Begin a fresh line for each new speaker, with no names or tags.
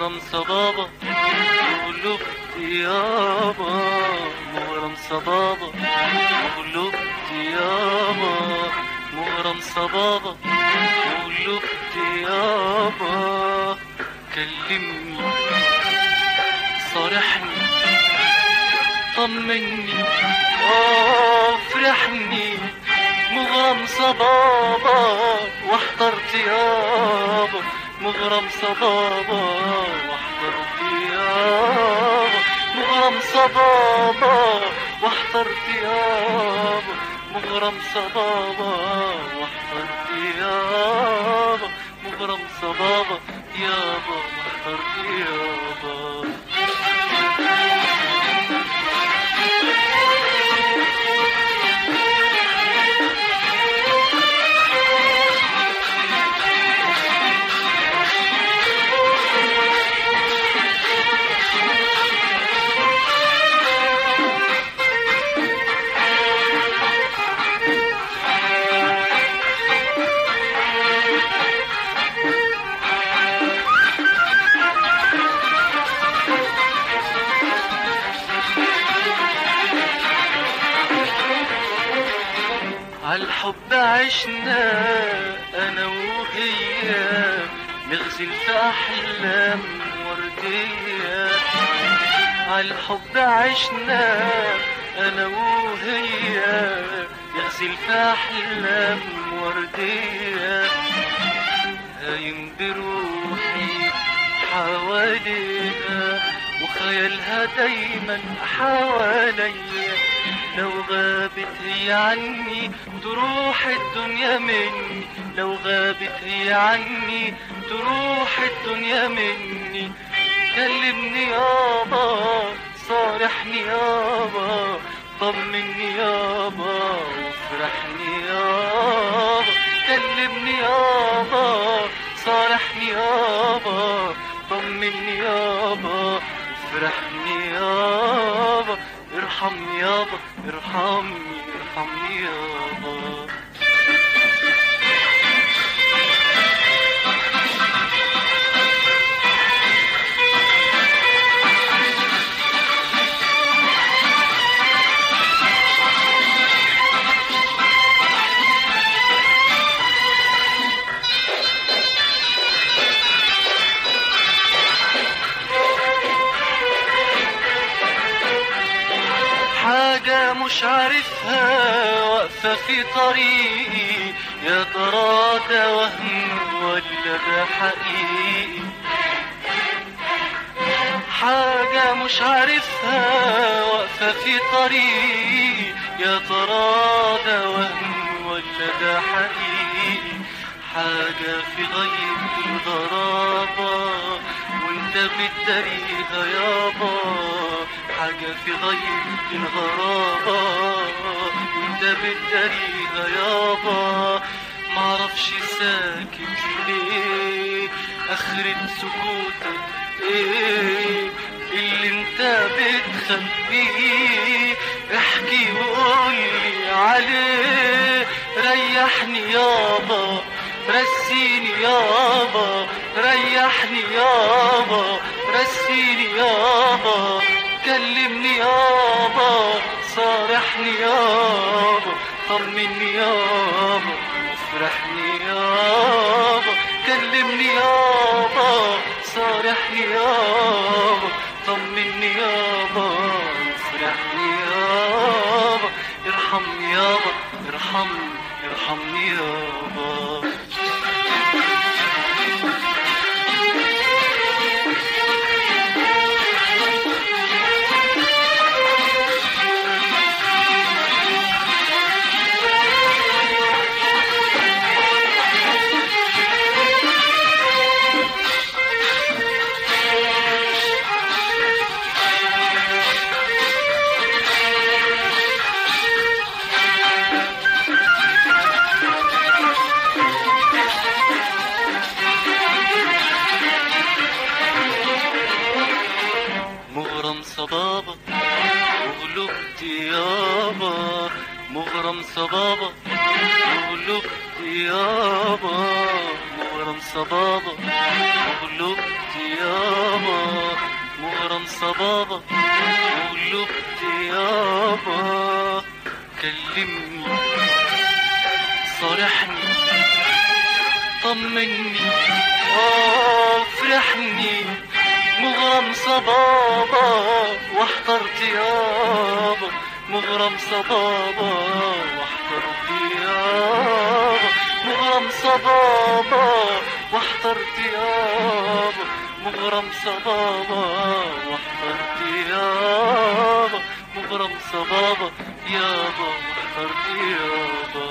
مغرم صبابة وقلوبت يابا مغرم صبابة وقلوبت يابا مغرم صبابة وقلوبت يابا كلمني صارحني طمني اه فرحني مغرم صبابة واحضرت يابا مغرم صبابة واحضرت يابا مغرم صبابة واحضرت يابا مغرم صبابة واحضرت يابا مغرم صبابة يابا واحضرت يابا عالحب عشنا انا وهي نغزل في احلام وردية عالحب عشنا انا وهي نغزل في احلام وردية هايم بروحي حواليها وخيالها دايما حواليا لو غابت هي عني تروح الدنيا مني لو غابت هي عني تروح الدنيا مني كلمني يابا صارحني يابا طمني يابا وافرحني يابا كلمني يابا صارحني يابا طمني يابا افرحني يابا ارحمني يابا ارحمني ارحمني يابا حاجة مش عارفها واقفة في طريقي يا ترى ده وهم ولا ده حقيقي حاجة مش عارفها واقفة في طريقي يا ترى ده وهم ولا ده حقيقي حاجة في غيب الغرابة وانت بتداريها يابا حاجة في غيب الغرابة وانت بتداريها يابا معرفش ساكت ليه اخرة سكوتك ايه اللي انت بتخبيه احكي وقولي عليه ريحني يابا رسيني يابا ريحني يابا رسيني يابا كلمني يابا صارحني يابا طمني يابا افرحني يابا كلمني يابا صارحني يابا طمني يابا افرحني يابا ارحمني يابا ارحمني ارحمني يابا مغرم صبابة وغلبت يابا مغرم صبابة وغلبت يابا مغرم صبابة وغلبت يابا مغرم صبابة وغلبت يابا كلمني صارحني طمني اه فرحني مغرم صبابة واحترت يابا مغرم صبابة واحترت يابا مغرم صبابة واحترت يابا مغرم صبابة واحترت يابا مغرم صبابة يابا واحترت يابا